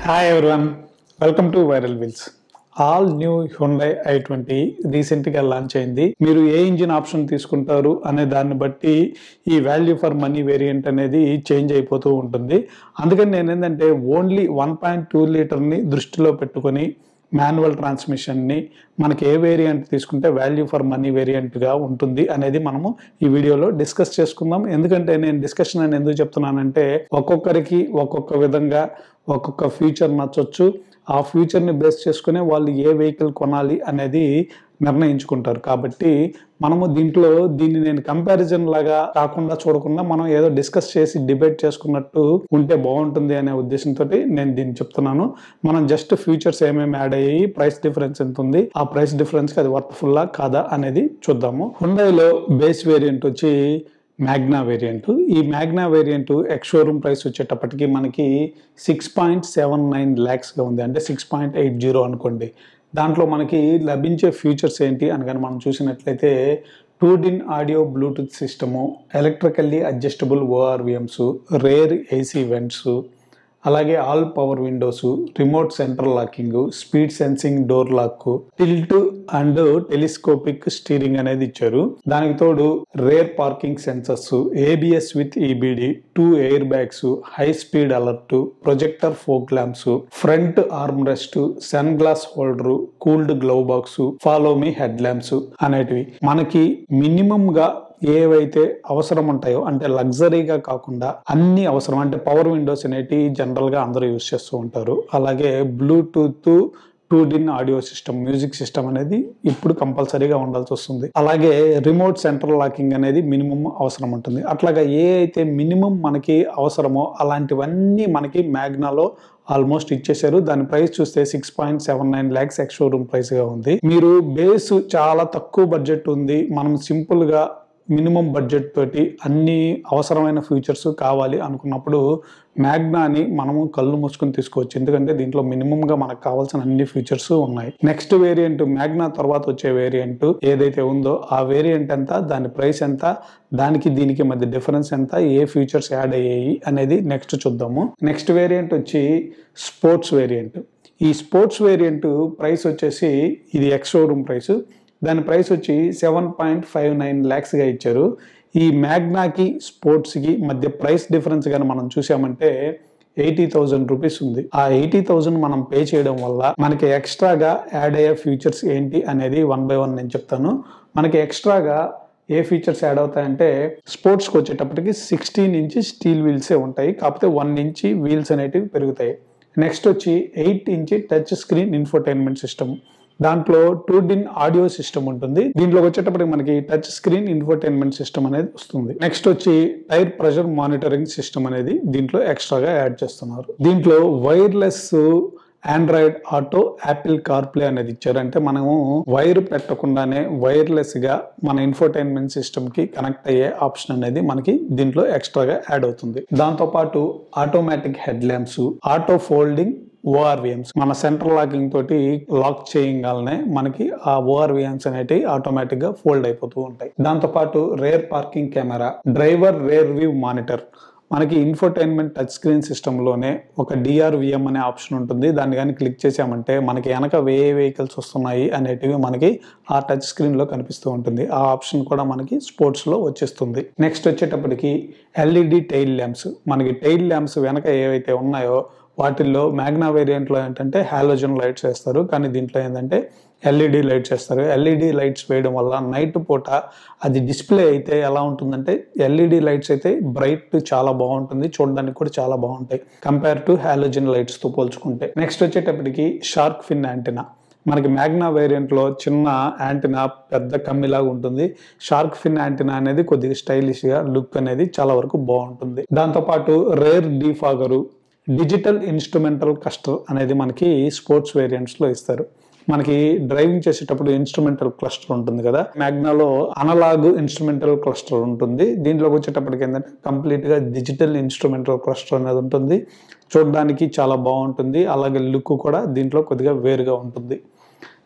hi everyone welcome to viral wheels all new Hyundai i twenty రీసెంట్గా launch అయింది మీరు ఏ engine option తీసుకుంటారు అనే దాన్ని బట్టి ఈ వాల్యూ ఫర్ మనీ వేరియంట్ అనేది చేంజ్ అయిపోతూ ఉంటుంది అందుకని నేను ఏంటంటే ఓన్లీ వన్ పాయింట్ టూ లీటర్ని దృష్టిలో పెట్టుకొని మాన్యువల్ ట్రాన్స్మిషన్ని మనకి ఏ వేరియంట్ తీసుకుంటే వాల్యూ ఫర్ మనీ వేరియంట్గా ఉంటుంది అనేది మనము ఈ వీడియోలో డిస్కస్ చేసుకుందాం ఎందుకంటే నేను డిస్కషన్ అని ఎందుకు చెప్తున్నానంటే ఒక్కొక్కరికి ఒక్కొక్క విధంగా ఒక్కొక్క ఫ్యూచర్ నచ్చొచ్చు ఆ ఫ్యూచర్ని బేస్ చేసుకునే వాళ్ళు ఏ వెహికల్ కొనాలి అనేది నిర్ణయించుకుంటారు కాబట్టి మనము దీంట్లో దీన్ని నేను కంపారిజన్ లాగా కాకుండా చూడకుండా మనం ఏదో డిస్కస్ చేసి డిబేట్ చేసుకున్నట్టు ఉంటే బాగుంటుంది అనే ఉద్దేశంతో నేను దీన్ని చెప్తున్నాను మనం జస్ట్ ఫ్యూచర్స్ ఏమేమి యాడ్ అయ్యాయి ప్రైస్ డిఫరెన్స్ ఎంత ఉంది ఆ ప్రైస్ డిఫరెన్స్ కి అది వర్త్ఫుల్లా కాదా అనేది చూద్దాము హుండైలో బేస్ వేరియంట్ వచ్చి మ్యాగ్నా వేరియంట్ ఈ Magna variant ex showroom price వచ్చేటప్పటికి మనకి సిక్స్ పాయింట్ సెవెన్ నైన్ ల్యాక్స్గా ఉంది అంటే సిక్స్ పాయింట్ ఎయిట్ జీరో అనుకోండి దాంట్లో మనకి లభించే ఫీచర్స్ ఏంటి అని కానీ మనం చూసినట్లయితే two DIN audio Bluetooth system electrically adjustable ORVMs rear AC vents అలాగే all power windows remote centre locking speed sensing door lock tilt and telescopic steering అనేది ఇచ్చారు దానికి తోడు rear parking sensors ABS with EBD two airbags high speed alert projector fog lamps front armrest sunglass holder cooled glove box follow me head lamps అనేటివి మనకి minimum గా ఏవైతే అవసరం ఉంటాయో అంటే లగ్జరీగా కాకుండా అన్ని అవసరం అంటే పవర్ విండోస్ అనేటివి జనరల్ గా అందరూ యూస్ చేస్తూ ఉంటారు అలాగే Bluetooth two DIN audio system music system అనేది ఇప్పుడు కంపల్సరీగా ఉండాల్సి వస్తుంది అలాగే రిమోట్ సెంట్రల్ లాకింగ్ అనేది మినిమం అవసరం ఉంటుంది అట్లాగా ఏ అయితే మినిమం మనకి అవసరమో అలాంటివన్నీ మనకి మ్యాగ్నాలో ఆల్మోస్ట్ ఇచ్చేసారు దాని ప్రైస్ చూస్తే six point seven nine lakhs ex showroom price గా ఉంది మీరు బేస్ చాలా తక్కువ బడ్జెట్ ఉంది మనం సింపుల్ గా మినిమం బడ్జెట్ తోటి అన్ని అవసరమైన ఫీచర్స్ కావాలి అనుకున్నప్పుడు మ్యాగ్నాని మనము కళ్ళు మూసుకొని తీసుకోవచ్చు ఎందుకంటే దీంట్లో మినిమం గా మనకు కావాల్సిన అన్ని ఫీచర్స్ ఉన్నాయి నెక్స్ట్ వేరియంట్ మ్యాగ్నా తర్వాత వచ్చే వేరియంట్ ఏదైతే ఉందో ఆ వేరియంట్ ఎంత దాని ప్రైస్ ఎంత దానికి దీనికి మధ్య డిఫరెన్స్ ఎంత ఏ ఫీచర్స్ యాడ్ అయ్యాయి అనేది నెక్స్ట్ చూద్దాము నెక్స్ట్ వేరియంట్ వచ్చి స్పోర్ట్స్ వేరియంట్ ఈ స్పోర్ట్స్ వేరియంట్ ప్రైస్ వచ్చేసి ఇది ఎక్స్ షోరూమ్ ప్రైస్ దాని ప్రైస్ వచ్చి సెవెన్ పాయింట్ ఫైవ్ నైన్ ల్యాక్స్గా ఇచ్చారు ఈ మ్యాగ్నాకి స్పోర్ట్స్కి మధ్య ప్రైస్ డిఫరెన్స్ కానీ మనం చూసామంటే ఎయిటీ థౌజండ్ రూపీస్ ఉంది ఆ ఎయిటీ థౌజండ్ మనం పే చేయడం వల్ల మనకి ఎక్స్ట్రాగా యాడ్ అయ్యే ఫీచర్స్ ఏంటి అనేది వన్ బై వన్ నేను చెప్తాను మనకి ఎక్స్ట్రాగా ఏ ఫీచర్స్ యాడ్ అవుతాయంటే స్పోర్ట్స్కి వచ్చేటప్పటికి సిక్స్టీన్ ఇంచ్ స్టీల్ వీల్సే ఉంటాయి కాకపోతే వన్ ఇంచ్ వీల్స్ అనేటివి పెరుగుతాయి నెక్స్ట్ వచ్చి eight inch touch screen infotainment system దాంట్లో టూ డిన్ ఆడియో సిస్టమ్ ఉంటుంది దీంట్లోకి వచ్చేటప్పటికి మనకి టచ్ స్క్రీన్ ఇన్ఫోటైన్మెంట్ సిస్టమ్ అనేది వస్తుంది నెక్స్ట్ వచ్చి టైర్ ప్రెషర్ మానిటరింగ్ సిస్టమ్ అనేది దీంట్లో ఎక్స్ట్రాగా యాడ్ చేస్తున్నారు దీంట్లో wireless Android auto Apple CarPlay అనేది ఇచ్చారు అంటే మనము వైర్ పెట్టకుండానే వైర్లెస్ గా మన ఇన్ఫోటైన్మెంట్ సిస్టమ్ కి కనెక్ట్ అయ్యే ఆప్షన్ అనేది మనకి దీంట్లో ఎక్స్ట్రాగా యాడ్ అవుతుంది దాంతో పాటు automatic head lamps auto folding ORVMs మన సెంట్రల్ లాకింగ్ తోటి లాక్ చేయగానే మనకి ఆ ఓఆర్విఎమ్స్ అనేటివి ఆటోమేటిక్ గా ఫోల్డ్ అయిపోతూ ఉంటాయి దాంతో పాటు rear parking camera driver rear view monitor మనకి ఇన్ఫోటైన్మెంట్ టచ్ స్క్రీన్ సిస్టంలోనే ఒక డిఆర్విఎం అనే ఆప్షన్ ఉంటుంది దాన్ని కానీ క్లిక్ చేసామంటే మనకి వెనక వే వెహికల్స్ వస్తున్నాయి అనేటివి మనకి ఆ టచ్ స్క్రీన్లో కనిపిస్తూ ఉంటుంది ఆ ఆప్షన్ కూడా మనకి స్పోర్ట్స్లో వచ్చేస్తుంది నెక్స్ట్ వచ్చేటప్పటికి ఎల్ఈడి టైల్ ల్యాంప్స్ మనకి టైల్ ల్యాంప్స్ వెనక ఏవైతే ఉన్నాయో వాటిల్లో మ్యాగ్నా వేరియంట్లో ఏంటంటే హాలోజన్ లైట్స్ వేస్తారు కానీ దీంట్లో ఏంటంటే ఎల్ఈడి లైట్స్ వేస్తారు ఎల్ఈడి లైట్స్ వేయడం వల్ల నైట్ పూట అది డిస్ప్లే అయితే ఎలా ఉంటుందంటే ఎల్ఈడి లైట్స్ అయితే బ్రైట్ చాలా బాగుంటుంది చూడడానికి కూడా చాలా బాగుంటాయి కంపేర్ టు హాలోజన్ లైట్స్తో పోల్చుకుంటే నెక్స్ట్ వచ్చేటప్పటికి షార్క్ ఫిన్ యాంటీనా మనకి మ్యాగ్నా వేరియంట్లో చిన్న యాంటీనా పెద్ద కమ్మిలాగా ఉంటుంది షార్క్ ఫిన్ యాంటీనా అనేది కొద్దిగా స్టైలిష్గా లుక్ అనేది చాలా వరకు బాగుంటుంది దాంతోపాటు rear defogger digital instrumental cluster అనేది మనకి స్పోర్ట్స్ వేరియంట్స్లో ఇస్తారు మనకి డ్రైవింగ్ చేసేటప్పుడు ఇన్స్ట్రుమెంటల్ క్లస్టర్ ఉంటుంది కదా మ్యాగ్నాలో అనలాగ్ ఇన్స్ట్రుమెంటల్ క్లస్టర్ ఉంటుంది దీంట్లోకి వచ్చేటప్పటికి ఏంటంటే కంప్లీట్గా డిజిటల్ ఇన్స్ట్రుమెంటల్ క్లస్టర్ అనేది ఉంటుంది చూడడానికి చాలా బాగుంటుంది అలాగే లుక్ కూడా దీంట్లో కొద్దిగా వేరుగా ఉంటుంది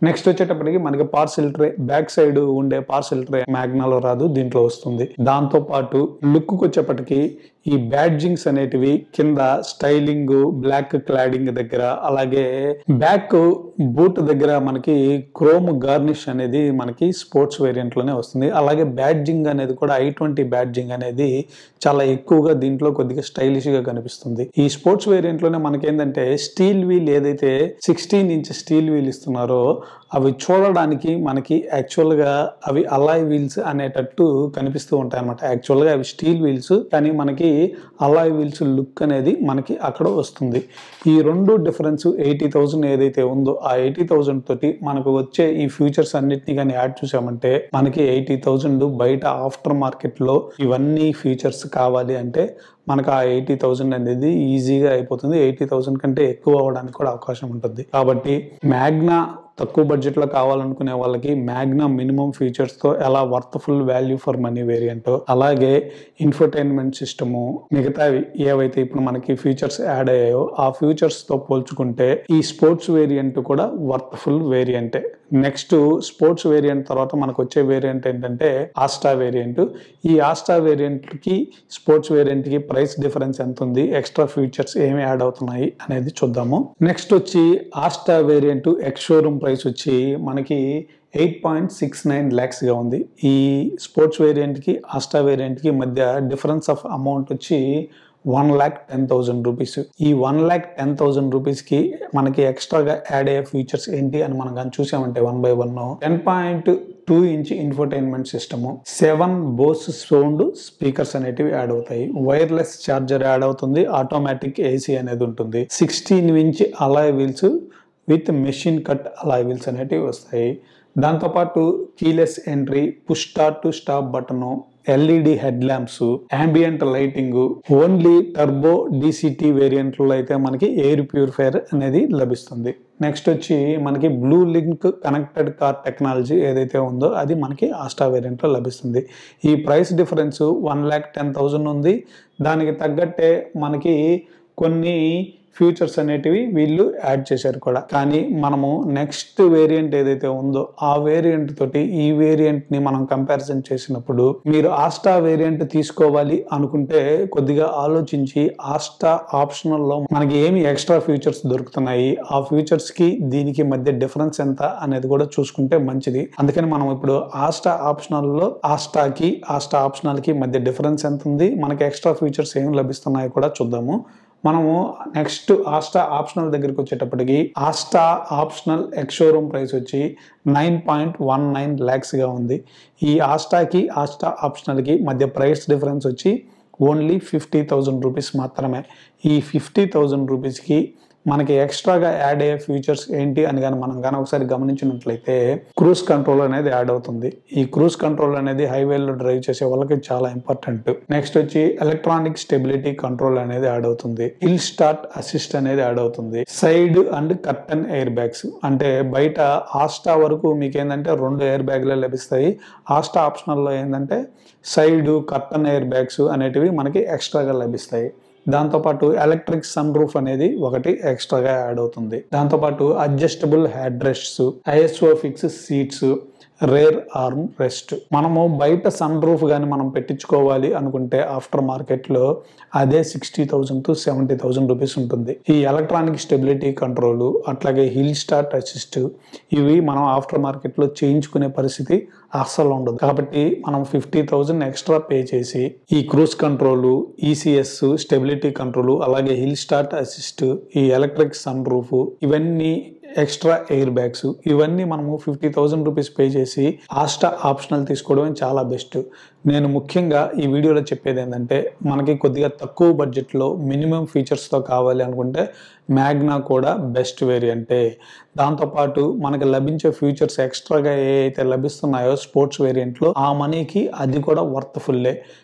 నెక్స్ట్ వచ్చేటప్పటికి మనకి పార్సిల్ ట్రే బ్యాక్ సైడ్ ఉండే పార్సిల్ ట్రే మ్యాగ్నాలో రాదు దీంట్లో వస్తుంది దాంతో పాటు లుక్ వచ్చేప్పటికి ఈ బ్యాడ్జింగ్స్ అనేటివి కింద స్టైలింగ్ బ్లాక్ క్లాడింగ్ దగ్గర అలాగే బ్యాక్ బూట్ దగ్గర మనకి క్రోమ్ గార్నిష్ అనేది మనకి స్పోర్ట్స్ వేరియంట్ లోనే వస్తుంది అలాగే బ్యాడ్జింగ్ అనేది కూడా ఐ ట్వంటీ బ్యాడ్జింగ్ అనేది చాలా ఎక్కువగా దీంట్లో కొద్దిగా స్టైలిష్ గా కనిపిస్తుంది ఈ స్పోర్ట్స్ వేరియంట్ లోనే మనకేంటంటే స్టీల్ వీల్ ఏదైతే సిక్స్టీన్ ఇంచ్ స్టీల్ వీల్ ఇస్తున్నారో అవి చూడడానికి మనకి యాక్చువల్ గా అవి అలాయ్ వీల్స్ అనేటట్టు కనిపిస్తూ ఉంటాయి అనమాట యాక్చువల్ గా అవి స్టీల్ వీల్స్ కానీ మనకి అలాయ్ వీల్స్ లుక్ అనేది మనకి అక్కడ వస్తుంది ఈ రెండు డిఫరెన్స్ ఎయిటీ థౌసండ్ ఏదైతే ఉందో ఆ ఎయిటీ థౌసండ్ తోటి మనకు వచ్చే ఈ ఫ్యూచర్స్ అన్నిటిని కానీ యాడ్ చూసామంటే మనకి ఎయిటీ థౌసండ్ బయట ఆఫ్టర్ మార్కెట్ లో ఇవన్నీ ఫీచర్స్ కావాలి అంటే మనకు ఆ ఎయిటీ థౌసండ్ అనేది ఈజీగా అయిపోతుంది ఎయిటీ థౌసండ్ కంటే ఎక్కువ అవ్వడానికి కూడా అవకాశం ఉంటుంది కాబట్టి మ్యాగ్నా తక్కువ బడ్జెట్ లో కావాలనుకునే వాళ్ళకి మ్యాగ్నా మినిమం ఫీచర్స్ తో ఎలా worthful value for money variant అలాగే ఇన్ఫర్టైన్మెంట్ సిస్టము మిగతావి ఏవైతే ఇప్పుడు మనకి ఫీచర్స్ యాడ్ అయ్యాయో ఆ ఫీచర్స్ తో పోల్చుకుంటే ఈ స్పోర్ట్స్ వేరియంట్ కూడా వర్త్ఫుల్ వేరియంటే నెక్స్ట్ స్పోర్ట్స్ వేరియంట్ తర్వాత మనకు వచ్చే వేరియంట్ ఏంటంటే ఆస్టా వేరియంట్ ఈ ఆస్టా వేరియంట్ కి స్పోర్ట్స్ వేరియంట్ కి ప్రైస్ డిఫరెన్స్ ఎంత ఉంది ఎక్స్ట్రా ఫీచర్స్ ఏమి యాడ్ అవుతున్నాయి అనేది చూద్దాము నెక్స్ట్ వచ్చి Asta variant ex showroom price వచ్చి మనకి ఎయిట్ పాయింట్ సిక్స్ నైన్ ల్యాక్స్గా ఉంది ఈ స్పోర్ట్స్ వేరియంట్కి ఆస్టా వేరియంట్కి మధ్య డిఫరెన్స్ ఆఫ్ అమౌంట్ వచ్చి one lakh ten thousand rupees ఈ వన్ ల్యాక్ టెన్ థౌజండ్ రూపీస్కి మనకి ఎక్స్ట్రాగా యాడ్ అయ్యే ఫీచర్స్ ఏంటి అని మనం కానీ చూసామంటే one by one ten point two inch infotainment system seven Bose sound speakers అనేటివి యాడ్ అవుతాయి వైర్లెస్ ఛార్జర్ యాడ్ అవుతుంది ఆటోమేటిక్ ఏసీ అనేది ఉంటుంది sixteen inch alloy wheels with machine cut alloy wheels అనేటివి వస్తాయి దాంతోపాటు keyless entry push start to stop button LED head lamps ambient lighting only turbo DCT వేరియంట్లో అయితే మనకి ఎయిర్ ప్యూరిఫైయర్ అనేది లభిస్తుంది నెక్స్ట్ వచ్చి మనకి blue link connected car technology ఏదైతే ఉందో అది మనకి ఆస్టా వేరియంట్లో లభిస్తుంది ఈ price difference one lakh ten thousand ఉంది దానికి తగ్గట్టే మనకి కొన్ని ఫ్యూచర్స్ అనేటివి వీళ్ళు యాడ్ చేశారు కూడా కానీ మనము నెక్స్ట్ వేరియంట్ ఏదైతే ఉందో ఆ వేరియంట్ తోటి ఈ వేరియంట్ ని మనం కంపారిజన్ చేసినప్పుడు మీరు ఆస్టా వేరియంట్ తీసుకోవాలి అనుకుంటే కొద్దిగా ఆలోచించి ఆస్టా ఆప్షనల్ లో మనకి ఏమి ఎక్స్ట్రా ఫీచర్స్ దొరుకుతున్నాయి ఆ ఫీచర్స్ కి దీనికి మధ్య డిఫరెన్స్ ఎంత అనేది కూడా చూసుకుంటే మంచిది అందుకని మనం ఇప్పుడు ఆస్టా ఆప్షనల్ లో ఆస్టాకి ఆస్టా ఆప్షనల్ కి మధ్య డిఫరెన్స్ ఎంత ఉంది మనకి ఎక్స్ట్రా ఫీచర్స్ ఏం లభిస్తున్నాయో కూడా చూద్దాము మనము నెక్స్ట్ ఆస్టా ఆప్షనల్ దగ్గరికి వచ్చేటప్పటికి Asta optional ex showroom price వచ్చి నైన్ పాయింట్ వన్ నైన్ ల్యాక్స్గా ఉంది ఈ ఆస్టాకి ఆస్టా ఆప్షనల్కి మధ్య ప్రైస్ డిఫరెన్స్ వచ్చి ఓన్లీ ఫిఫ్టీ థౌజండ్ రూపీస్ మాత్రమే ఈ ఫిఫ్టీ థౌజండ్ రూపీస్కి మనకి ఎక్స్ట్రాగా యాడ్ అయ్యే ఫీచర్స్ ఏంటి అని కానీ మనం కానీ ఒకసారి గమనించినట్లయితే క్రూజ్ కంట్రోల్ అనేది యాడ్ అవుతుంది ఈ క్రూజ్ కంట్రోల్ అనేది హైవేలో డ్రైవ్ చేసే వాళ్ళకి చాలా ఇంపార్టెంట్ నెక్స్ట్ వచ్చి ఎలక్ట్రానిక్ స్టెబిలిటీ కంట్రోల్ అనేది యాడ్ అవుతుంది హిల్ స్టార్ట్ అసిస్ట్ అనేది యాడ్ అవుతుంది side and curtain air bags అంటే బయట ఆస్టా వరకు మీకు ఏంటంటే రెండు ఎయిర్ బ్యాగ్లే లభిస్తాయి ఆస్టా ఆప్షనల్లో ఏంటంటే సైడ్ కర్టన్ ఎయిర్ బ్యాగ్స్ అనేటివి మనకి ఎక్స్ట్రాగా లభిస్తాయి దాంతోపాటు ఎలక్ట్రిక్ సన్ రూఫ్ అనేది ఒకటి ఎక్స్ట్రాగా యాడ్ అవుతుంది దాంతోపాటు adjustable head rests ISO fix seats rear arm rest మనము బయట సన్ రూఫ్ కానీ మనం పెట్టించుకోవాలి అనుకుంటే ఆఫ్టర్ మార్కెట్లో అదే sixty thousand to seventy thousand rupees ఉంటుంది ఈ ఎలక్ట్రానిక్ స్టెబిలిటీ కంట్రోల్ అట్లాగే హిల్ స్టార్ట్ అసిస్ట్ ఇవి మనం ఆఫ్టర్ మార్కెట్లో చేయించుకునే పరిస్థితి అస్సలు ఉండదు కాబట్టి మనం ఫిఫ్టీ థౌజండ్ ఎక్స్ట్రా పే చేసి ఈ cruise control ECS stability control అలాగే హిల్ స్టార్ట్ అసిస్ట్ ఈ ఎలక్ట్రిక్ సన్ రూఫ్ ఇవన్నీ ఎక్స్ట్రా ఎయిర్ బ్యాగ్స్ ఇవన్నీ మనము ఫిఫ్టీ థౌజండ్ రూపీస్ పే చేసి ఆస్టా ఆప్షనల్ తీసుకోవడం చాలా బెస్ట్ నేను ముఖ్యంగా ఈ వీడియోలో చెప్పేది ఏంటంటే మనకి కొద్దిగా తక్కువ బడ్జెట్లో మినిమం ఫీచర్స్తో కావాలి అనుకుంటే మ్యాగ్నా కూడా బెస్ట్ వేరియంటే దాంతోపాటు మనకి లభించే ఫీచర్స్ ఎక్స్ట్రాగా ఏ అయితే లభిస్తున్నాయో స్పోర్ట్స్ వేరియంట్లో ఆ మనీకి అది కూడా వర్త్ఫుల్లే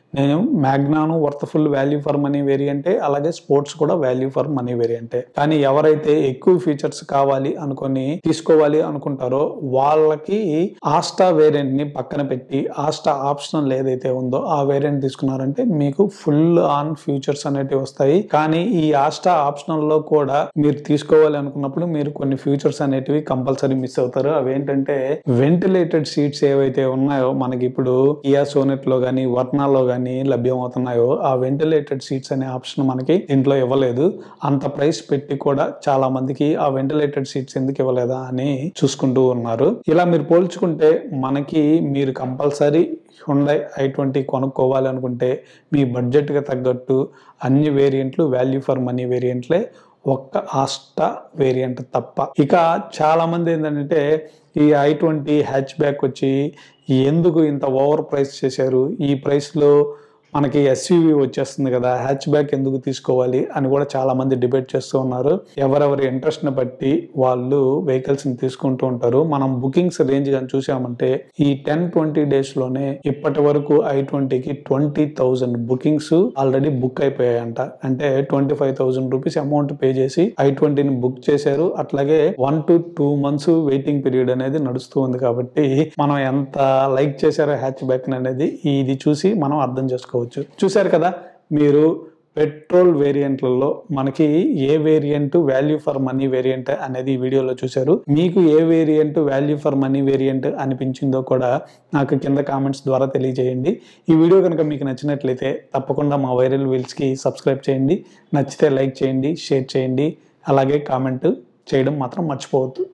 నేను మ్యాగ్నాను వర్త్ఫుల్ వాల్యూ ఫర్ మనీ వేరియంటే అలాగే స్పోర్ట్స్ కూడా వాల్యూ ఫర్ మనీ వేరియంటే కానీ ఎవరైతే ఎక్కువ ఫీచర్స్ కావాలి అనుకొని తీసుకోవాలి అనుకుంటారో వాళ్ళకి ఆస్టా వేరియంట్ ని పక్కన పెట్టి ఆస్టా ఆప్షనల్ ఏదైతే ఉందో ఆ వేరియంట్ తీసుకున్నారంటే మీకు ఫుల్ ఆన్ ఫ్యూచర్స్ అనేటివి వస్తాయి కానీ ఈ ఆస్టా ఆప్షనల్ లో కూడా మీరు తీసుకోవాలి అనుకున్నప్పుడు మీరు కొన్ని ఫ్యూచర్స్ అనేటివి కంపల్సరీ మిస్ అవుతారు అవేంటంటే వెంటిలేటెడ్ సీట్స్ ఏవైతే ఉన్నాయో మనకి ఇప్పుడు ఇయా సోనెట్ లో కానీ వర్నాలో కానీ లభ్యం అవుతున్నాయో ఆ వెంటిలేటెడ్ సీట్స్ అనే ఆప్షన్ మనకి దీంట్లో ఇవ్వలేదు అంత ప్రైస్ పెట్టి కూడా చాలా మందికి ఆ వెంటిలేటెడ్ సీట్స్ ఎందుకు ఇవ్వలేదా అని చూసుకుంటూ ఉన్నారు ఇలా మీరు పోల్చుకుంటే మనకి మీరు కంపల్సరీ హుండై ఐ ట్వంటీ కొనుక్కోవాలి అనుకుంటే మీ బడ్జెట్కి తగ్గట్టు అన్ని వేరియంట్లు వాల్యూ ఫర్ మనీ వేరియంట్లే ఒక్క ఆస్టా వేరియంట్ తప్ప ఇక చాలా మంది ఏంటంటే ఈ ఐ ట్వంటీ హ్యాచ్ బ్యాక్ వచ్చి ఎందుకు ఇంత ఓవర్ ప్రైస్ చేశారు ఈ ప్రైస్లో మనకి ఎస్యూవి వచ్చేస్తుంది కదా హ్యాచ్ బ్యాక్ ఎందుకు తీసుకోవాలి అని కూడా చాలా మంది డిబేట్ చేస్తూ ఉన్నారు ఎవరెవరి ఇంట్రెస్ట్ ని బట్టి వాళ్ళు వెహికల్స్ ని తీసుకుంటూ ఉంటారు మనం బుకింగ్స్ రేంజ్ కానీ చూసామంటే ఈ టెన్ ట్వంటీ డేస్ లోనే ఇప్పటి వరకు ఐ ట్వంటీకి twenty thousand bookings already book అయిపోయాయంట అంటే twenty five thousand rupees amount pay చేసి ఐ ట్వంటీని బుక్ చేశారు అట్లాగే one to two months waiting period అనేది నడుస్తూ ఉంది కాబట్టి మనం ఎంత లైక్ చేశారో హ్యాచ్ బ్యాక్ అనేది ఇది చూసి మనం అర్థం చేసుకోవచ్చు చూశారు కదా మీరు పెట్రోల్ వేరియంట్లలో మనకి ఏ variant value for money variant అనేది ఈ వీడియోలో చూశారు మీకు ఏ variant value for money variant అనిపించిందో కూడా నాకు కింద కామెంట్స్ ద్వారా తెలియజేయండి ఈ వీడియో కనుక మీకు నచ్చినట్లయితే తప్పకుండా మా వైరల్ వీల్స్కి సబ్స్క్రైబ్ చేయండి నచ్చితే లైక్ చేయండి షేర్ చేయండి అలాగే కామెంట్ చేయడం మాత్రం మర్చిపోవద్దు